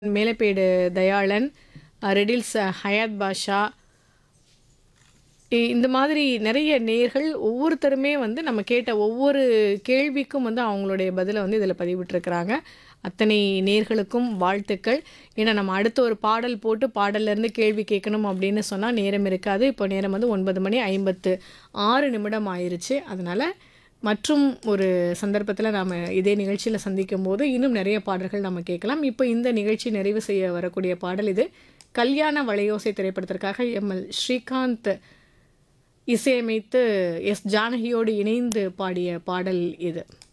மேலப்பேடு தயாளன், அ ரெடில்ஸ் ஹயாத் பாஷா இ இந்த மாதிரி நெறைய நேயர்கள் ஒவ்வொருத்தருமே வந்து நம்ம கேட்ட ஒவ்வொரு கேள்விக்கும் வந்து அவங்களுடைய பதில வந்து இதில பதிவிட்டிருக்கிறாங்க. அத்தனை நேயர்களுக்கும் வாழ்த்துக்கள். ஏன்னா நம்ம அடுத்த ஒரு பாடல் போட்டு பாடல்லேருந்து கேள்வி கேட்கணும் அப்படின்னு சொன்னா நேரம் இருக்காது. இப்போ நேரம் வந்து 9 மணி 56 நிமிடம் ஆயிருச்சு. அதனால மற்றும் ஒரு சந்தர்ப்பத்தில நாம இதே நிகழ்ச்சியில சந்திக்கும்போது இன்னும் நெறைய பாடல்கள் நம்ம கேட்கலாம். இப்போ இந்த நிகழ்ச்சி நிறைவு செய்ய வரக்கூடிய பாடல் இது. கல்யாண வளையோசை திரைப்படத்திற்காக எம்.எல். ஸ்ரீகாந்த் இசையமைத்து எஸ். ஜானகியோடு இணைந்து பாடிய பாடல் இது.